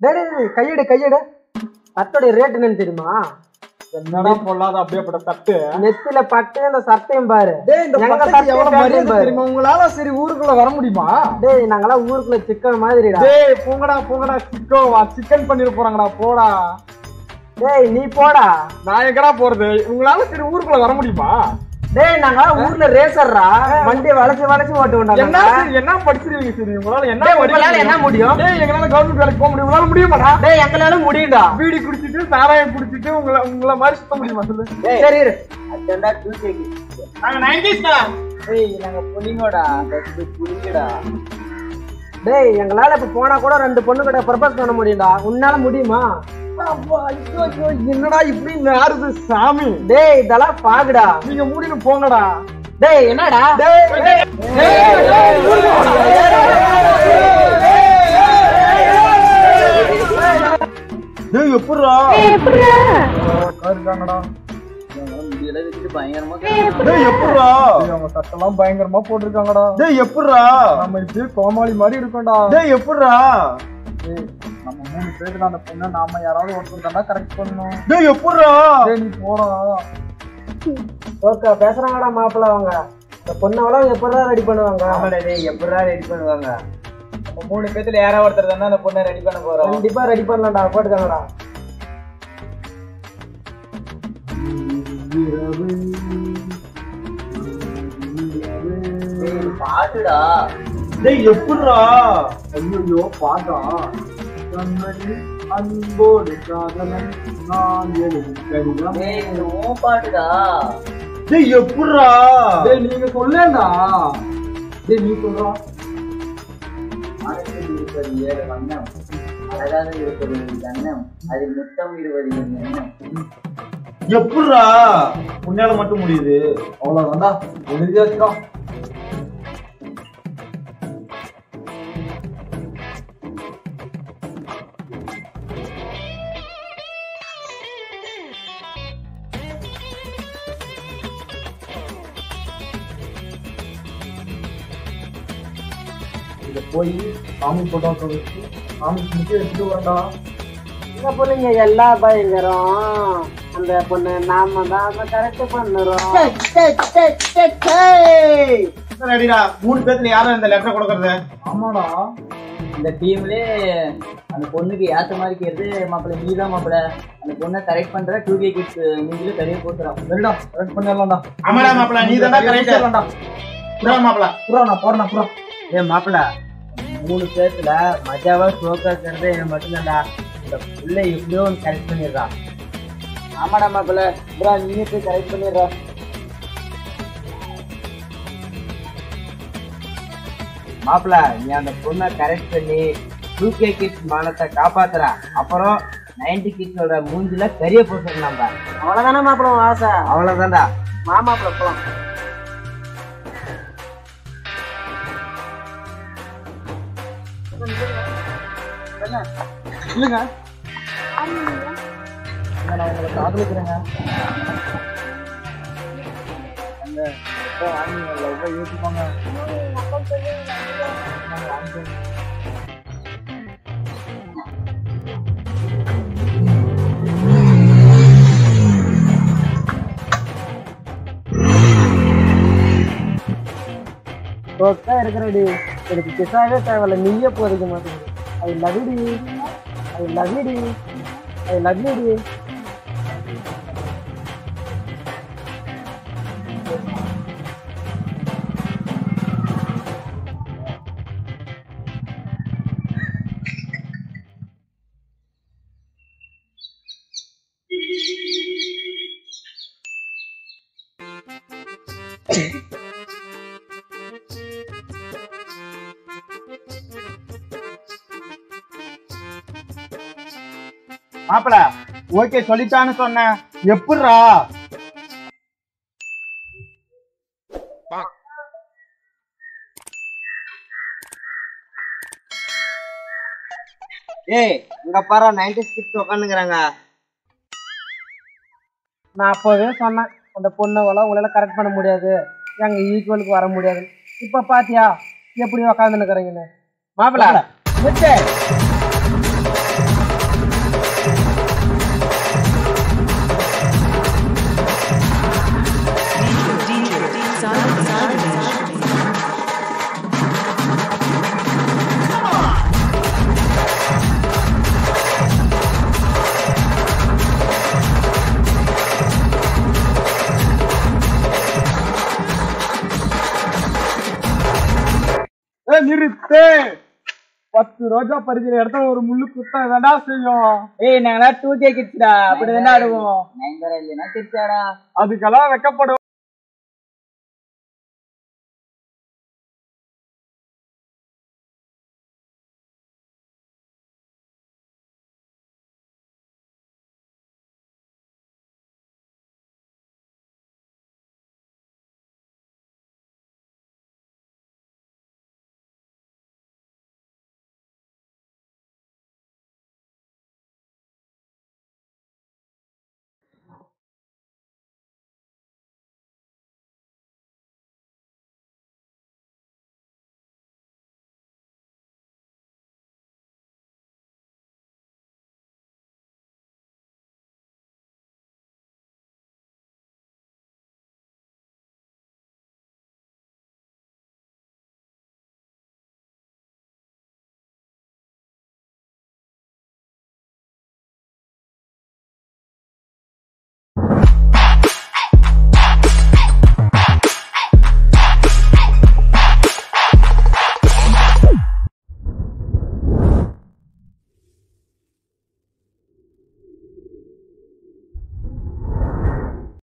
டேய் டேய், டேய், கையெடு கையெடு சட்டோடைய ரேட் என்னன்னு தெரியுமா என்னடா பொல்லாத அப்படியேப்பட்ட தட்டு நெத்தில பட்டு அந்த சட்டையும் பாரு டேய் இந்த எங்க பட்டத்துக்கு தட்டு எவ்வளவு பேரையும் மரியாதை பாரு. தெரியுமா உங்களால சரி ஊருக்குள்ள வர முடியுமா டேய் நாங்கெல்லாம் ஊருக்குள்ள சிக்கன் மாதிரிடா டேய் போங்கடா போங்கடா சிக்கன் வா சிக்கன் பண்ணிட போறாங்கடா போடா டேய் நீ போடா நான் எங்கடா போறது உங்களால சரி ஊருக்குள்ள வர முடியுமா டேய் நாங்கெல்லாம் ஊர்ல ரேசர்ரா வண்டியை வளைச்சு வளைச்சு ஓட்டுவோம்டா என்ன நாங்க. சரி என்ன படிச்சிருவீங்க சரி உங்களால என்ன டேய், படிக்க உங்களால என்ன முடியும்? டேய் எங்களால கவர்மெண்ட் வேலைக்கு போக முடியும் உங்களால முடியுமாடா டேய் எங்களால முடியும்டா பீடி குடிச்சிட்டு சாராயம் குடிச்சிட்டு உங்களை உங்களை மாதிரி சுத்த முடியுமா சொல்லு சரி இரு. நாங்க நைன்டிஸ் தான் டேய் எங்களால இப்ப போனா கூட ரெண்டு பொண்ணு கிட்ட ப்ரப்போஸ் பண்ண முடியும்டா உன்னால முடியுமா என்னடா இப்படி நாருது சாமி டேய் இதெல்லாம் பாக்குடா நீங்க மூடின்னு போங்கடா டேய் என்னடா டேய் எப்படிடா இருக்காங்கடா டேய் எப்படிடா அவங்க சட்டெல்லாம் பயங்கரமா போட்டிருக்காங்கடா டேய் எப்படிடா நம்ம இப்படி கோமாளி மாதிரி இருக்கோம்டா டேய் எப்படிடா டேய் நம்ம மூணு பேருக்கு அந்த பொண்ணை நாம யாராவது ஒருத்தர் தானே கரெக்ட் பண்ணணும் டேய் எப்படிடா டேய் நீ போடா ஓகே பேசுறாங்கடா மாப்பிள்ள அவங்க இந்த பொண்ணவெல்லாம் எப்படிதான் ரெடி பண்ணுவாங்க எப்படா ரெடி பண்ணுவாங்க நம்ம மூணு பேத்துல யாரா ஒருத்தர் தானே அந்த பொண்ணை ரெடி பண்ண போறோம் கண்டிப்பா ரெடி பண்ணலாம்டா போட்டுக்கங்கடா டேய், பாட்டுடா டேய் எப்படிடா ஐயோ பாட்டா கண்ணனி அன்போடு காதலன் நான் எழுதும் கடிதம் டேய் இது உன் பாட்டுடா டேய் எப்படிடா டேய் நீங்க சொல்லேண்டா டேய் நீ சொல்றா மனசில் இருப்பது ஏழு வண்ணம் அழகாக இருப்பது ஒரு கண்ணம் அதில் முத்தம் இருவது என் எண்ணம் எப்படிடா உன்னால மட்டும் முடியுது அவ்வளவுதான்டா எழுதியாச்சுடா இத போய் சாமி போட்டோ வச்சு சாமி கும்பிட்டு எடுத்துட்டு வரடா இந்த பொண்ணுங்க எல்லா பயங்கரம் அந்த பொண்ணு நாம தான் கரெக்ட் பண்ணுறோம் ரெடிடா மூணு பேத்துல யாரும் இந்த லெட்டர் கொடுக்கறது ஆமாடா இந்த டீம்ல அந்த பொண்ணுக்கு ஏத்த மாதிரி கேட்டு மாப்பிள்ள நீ தான் மாப்பிள்ள அந்த பொண்ணை கரெக்ட் பண்ற டூ கே கிட்ஸ் மூஞ்சில கரைய போட்டுறான் சரிடா கரெக்ட் பண்ணிடலாம்டா ஆமாடா மாப்பிள நீ தான்டா கரெக்ட் பண்ணிடலாம்டா புறா மாப்பிள புறா நான் போறேன் புறா ஏ மாப்பிள்ள மூணு பேர்த்துல மஜாவா ஷோக்கா இருக்கிறது எனக்கு மட்டும்தான்டா இந்த புள்ள எப்படியோ ஒன்று கரெக்ட் பண்ணிடுறான் ஆமாடா மாப்பிள்ள ப்ரா நீயே போய் கரெக்ட் பண்ணிடுறா மாப்பிள்ள நீ அந்த பொண்ணை கரெக்ட் பண்ணி டூ கே கிட்ஸ் மானத்தை காப்பாத்துற அப்புறம் நைன்டி கிட்ஸோட மூஞ்சில கரிய போட்டுடலாம் அவ்வளவுதானே மாப்பிள்ள உன் ஆசை அவ்வளவுதான்டா மாமாப்பிள்ள போலாம் இல்லைங்க நான் உங்களை காதலிக்கிறேங்க அங்க எப்போ வாங்க லவ்வை ஏற்றுப்பாங்க ஓகே இருக்கிறடி எனக்கு கிசாவே தேவையில்ல நீயே போதிக்க மாட்டேங்குது ஐ லவ் டி ஐ லவ் டி ஐ லவ் டி மாப்பிள ஓகே சொல்லிட்டான்னு சொன்னேன் எப்படிடா ஏய் இங்க பாரு நைன்டி கிட்ஸ் உட்காந்துங்கிறாங்க நான் அப்போவே சொன்னேன் அந்த பொண்ணவெல்லாம் உங்களால கரெக்ட் பண்ண முடியாது எங்க ஈக்குவலுக்கு வர முடியாது இப்ப பாத்தியா எப்படி உக்காந்து நிக்கிறீங்கன்னு மாப்பிள்ள ஏ நிறுத்து பத்து ரோஜா பறிக்கிற இடத்துல ஒரு முள்ளு குத்தா வேண்டா செய்யும் ஏய் நாங்களா டூ கே கிட்ஸ்டா அப்படி தானே ஆடுவோம் நயன்தாரா இல்லைன்னா கிட்ஸாடா அதுக்கெல்லாம் வெக்கப்படும்